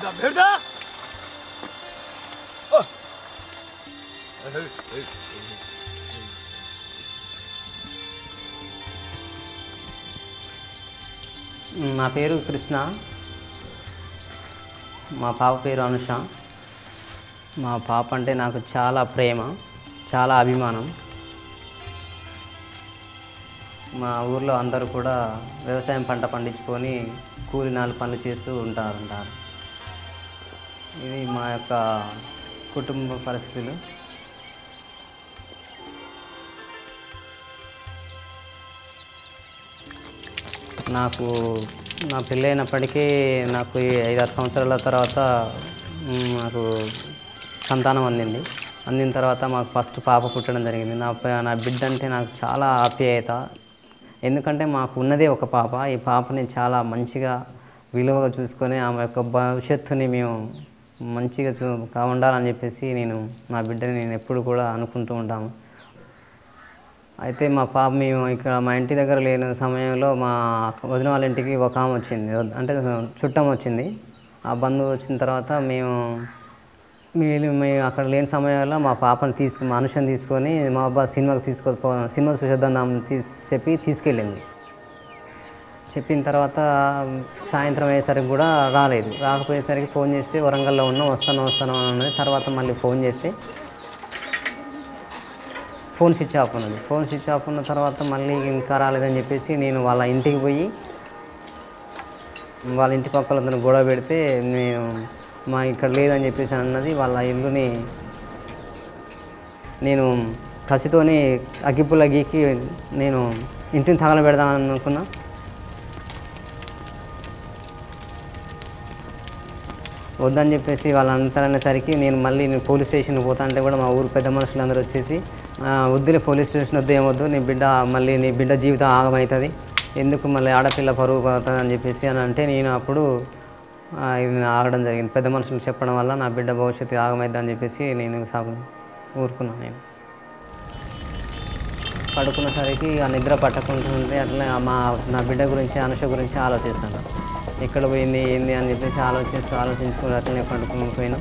Berda, Berda! Oh. Hey, hey, hey. నా పేరు కృష్ణ మా పాప పేరు అనుష మా పాప అంటే నాకు చాలా ప్రేమ చాలా అభిమానం మా ఊర్లో అందరూ కూడా వ్యవసాయం పంట పండించుకొని కూలి నాలుగు పనులు చేస్తూ ఉంటారంటారు ఇది మా యొక్క కుటుంబ పరిస్థితులు నాకు నా పెళ్ళైనప్పటికీ నాకు ఈ ఐదారు సంవత్సరాల తర్వాత మ్, నాకు సంతానం అందింది అందిన తర్వాత మాకు ఫస్ట్ పాప పుట్టడం జరిగింది నా ప- నా బిడ్డ అంటే నాకు చాలా ఆప్యాయత ఎందుకంటే మాకు ఉన్నదే ఒక పాప ఈ పాపని చాలా మంచిగా విలువగా చూసుకొని ఆమె యొక్క భవిష్యత్తుని మేము మంచిగా చూ ఉండాలని చెప్పేసి నేను నా బిడ్డని నేను ఎప్పుడు కూడా అనుకుంటూ ఉంటాము అయితే మా పాప మేము ఇక్కడ మా ఇంటి దగ్గర లేని సమయంలో మా వదిన వాళ్ళ ఇంటికి ఒక ఆమె వచ్చింది అంటే చుట్టం వచ్చింది ఆ బంధువు వచ్చిన తర్వాత మేము మేము మేము అక్కడ లేని సమయంలో మా పాపని తీసుకు మా అనుషని తీసుకొని మా అబ్బా సినిమాకి తీసుకొని పో సినిమా చూసేద్దాం తీ చెప్పి తీసుకెళ్ళింది చెప్పిన తర్వాత సాయంత్రం అయ్యేసరికి కూడా రాలేదు రాకపోయేసరికి ఫోన్ చేస్తే వరంగల్లో ఉన్నా వస్తాను వస్తాను అని అన్నది తర్వాత మళ్ళీ ఫోన్ చేస్తే ఫోన్ స్విచ్ ఆఫ్ ఉన్నది ఫోన్ స్విచ్ ఆఫ్ ఉన్న తర్వాత మళ్ళీ ఇంకా రాలేదని చెప్పేసి నేను వాళ్ళ ఇంటికి పోయి వాళ్ళ ఇంటి పక్కల గొడవ పెడితే నేను మా ఇక్కడ లేదని చెప్పేసి అన్నది వాళ్ళ ఇల్లుని నేను కసితోని అగ్గిపుల్ల గీకి నేను ఇంటిని తగలబెడదామని అనుకున్నా వద్దని చెప్పేసి వాళ్ళు అంటారనేసరికి నేను మళ్ళీ నేను పోలీస్ స్టేషన్కి పోతా అంటే కూడా మా ఊరు పెద్ద మనుషులు అందరూ వచ్చేసి "ఆ, వద్దులే పోలీస్ స్టేషన్ వద్దు ఏమొద్దు నీ బిడ్డ మళ్ళీ నీ బిడ్డ జీవితం ఆగమవుతుంది ఎందుకు మళ్ళీ ఆడపిల్ల పరువు పోతుంది అని చెప్పేసి అని అంటే నేను అప్పుడు ఆ, ఇది నేను ఆగడం జరిగింది పెద్ద మనుషులు చెప్పడం వల్ల నా బిడ్డ భవిష్యత్తు ఆగమైద్ది అని చెప్పేసి నేను సాగు ఊరుకున్నాను నేను పడుకున్నసరికి ఆ నిద్ర పట్టకుంటుంటే అట్లా మా నా బిడ్డ గురించి అనుష గురించి ఆలోచిస్తాను ఎక్కడ పోయింది ఏంది అని చెప్పేసి ఆలోచిస్తూ ఆలోచించుకుని అట్లనే పడుకుని పోయినా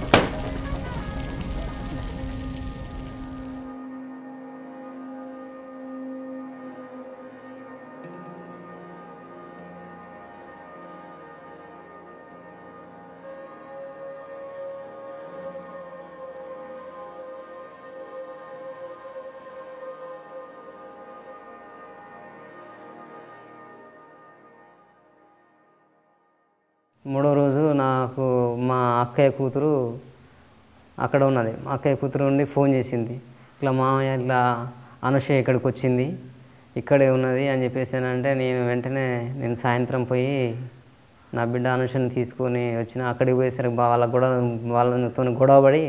మూడో రోజు నాకు మా అక్కయ్య కూతురు అక్కడ ఉన్నది మా అక్కయ్య కూతురు ఉండి ఫోన్ చేసింది ఇట్లా మామయ్య ఇట్లా అనుష ఇక్కడికి వచ్చింది ఇక్కడే ఉన్నది అని చెప్పేసి అంటే నేను వెంటనే నేను సాయంత్రం పోయి నా బిడ్డ అనుషని తీసుకొని వచ్చిన అక్కడికి పోయేసరికి బా- వాళ్ళ గొడవ వాళ్ళతో గొడవపడి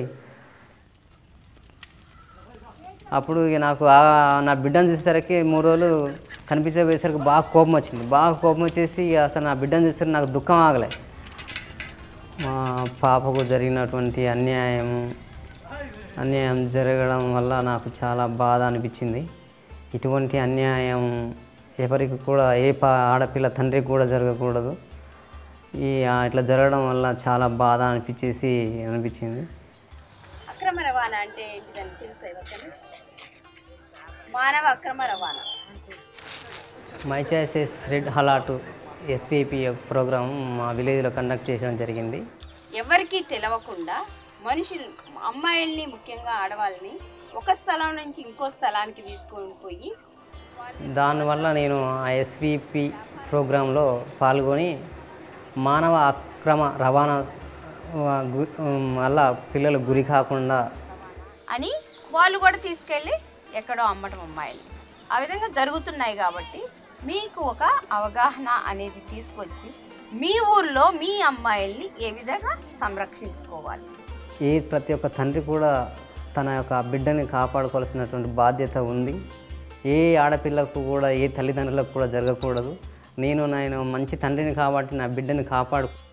అప్పుడు ఇక నాకు ఆ- నా బిడ్డను చూసేసరికి మూడు రోజులు కనిపించబోయేసరికి బాగా కోపం వచ్చింది బాగా కోపం వచ్చేసి ఇక అసలు నా బిడ్డను చూసేసరికి నాకు దుఃఖం ఆగలే మా పాపకు జరిగినటువంటి అన్యాయం అన్యాయం జరగడం వల్ల నాకు చాలా బాధ అనిపించింది ఇటువంటి అన్యాయం ఎవరికి కూడా ఏ పా ఆడపిల్ల తండ్రికి కూడా జరగకూడదు ఈ ఆ, ఇట్లా జరగడం వల్ల చాలా బాధ అనిపించేసి అనిపించింది అక్రమ రవాణా అంటే ఏంటిదని తెలుసా ఎవరికైనా మానవ అక్రమ రవాణా my choices red alert SVPF program మా విలేజ్లో కండక్ట్ చేయడం జరిగింది ఎవరికీ తెలవకుండా మనుషులు అమ్మాయిల్ని ముఖ్యంగా ఆడవాళ్ళని ఒక స్థలం నుంచి ఇంకో స్థలానికి తీసుకొని పోయి దానివల్ల నేను ఆ ఎస్విపి ప్రోగ్రాంలో పాల్గొని మానవ అక్రమ రవాణా ఆ, గు- వల్ల పిల్లలు గురి కాకుండా అని వాళ్ళు కూడా తీసుకెళ్ళి ఎక్కడో అమ్మటం అమ్మాయిల్ని ఆ విధంగా జరుగుతున్నాయి కాబట్టి మీకు ఒక అవగాహన అనేది తీసుకొచ్చి మీ ఊర్లో మీ అమ్మాయిల్ని ఏ విధంగా సంరక్షించుకోవాలి ఏ ప్రతి ఒక్క తండ్రి కూడా తన యొక్క బిడ్డని కాపాడుకోవాల్సినటువంటి బాధ్యత ఉంది ఏ ఆడపిల్లకు కూడా ఏ తల్లిదండ్రులకు కూడా జరగకూడదు నేను నేను మంచి తండ్రిని కాబట్టి నా బిడ్డని కాపాడు